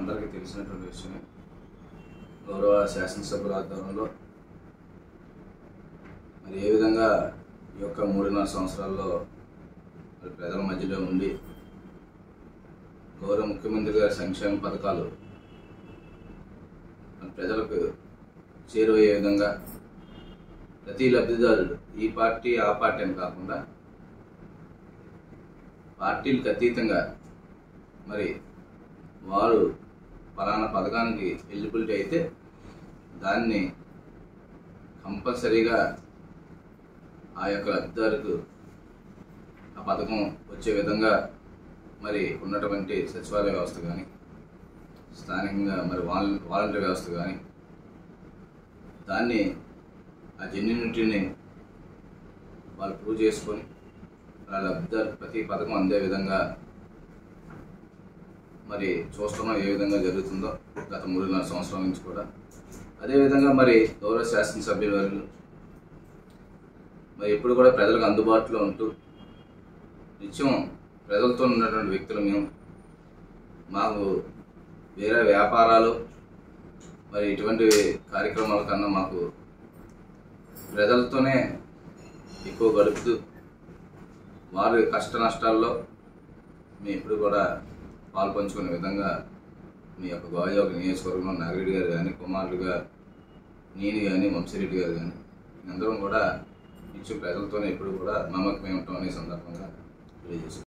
అందరికీ తెలిసినటువంటి విషయమే గౌరవ శాసనసభ్యుల ఆధ్వర్యంలో మరి ఏ విధంగా ఈ యొక్క మూడున్నర సంవత్సరాల్లో మరి ప్రజల మధ్యలో ఉండి గౌరవ ముఖ్యమంత్రి గారి సంక్షేమ పథకాలు మన ప్రజలకు చేరువయ్యే విధంగా ప్రతి లబ్ధిదారుడు ఈ పార్టీ ఆ పార్టీ అని కాకుండా పార్టీలకు అతీతంగా మరి వారు పలానా పథకానికి ఎలిజిబిలిటీ అయితే దాన్ని కంపల్సరీగా ఆ యొక్క లబ్ధిదారుకు ఆ పథకం వచ్చే విధంగా మరి ఉన్నటువంటి సచివాలయ వ్యవస్థ కానీ స్థానికంగా మరి వాల్ వాలంటీర్ వ్యవస్థ కానీ దాన్ని ఆ జెన్యునిటీని వాళ్ళు ప్రూవ్ చేసుకొని వాళ్ళ లబ్ధిదారులకు ప్రతి పథకం అందే విధంగా మరి చూస్తున్నాం ఏ విధంగా జరుగుతుందో గత మూడున్నర సంవత్సరాల నుంచి కూడా అదేవిధంగా మరి గౌరవ శాసనసభ్యుల వారు మరి ఎప్పుడు కూడా ప్రజలకు అందుబాటులో ఉంటూ నిత్యం ప్రజలతో ఉన్నటువంటి వ్యక్తులు మేము మాకు వేరే వ్యాపారాలు మరి ఇటువంటి కార్యక్రమాల కన్నా మాకు ప్రజలతోనే ఎక్కువ గడుపుతూ వారి కష్ట నష్టాల్లో మేము ఎప్పుడు కూడా పాలు పంచుకునే విధంగా మీ యొక్క గోదావరి నియోజకవర్గంలో నాగిరెడ్డి గారు కానీ కుమారులుగా నేను కానీ వంశీరెడ్డి గారు కానీ అందరం కూడా నిత్యం ప్రజలతోనే ఎప్పుడు కూడా మమకమే ఉంటాం అనే సందర్భంగా తెలియజేస్తున్నాం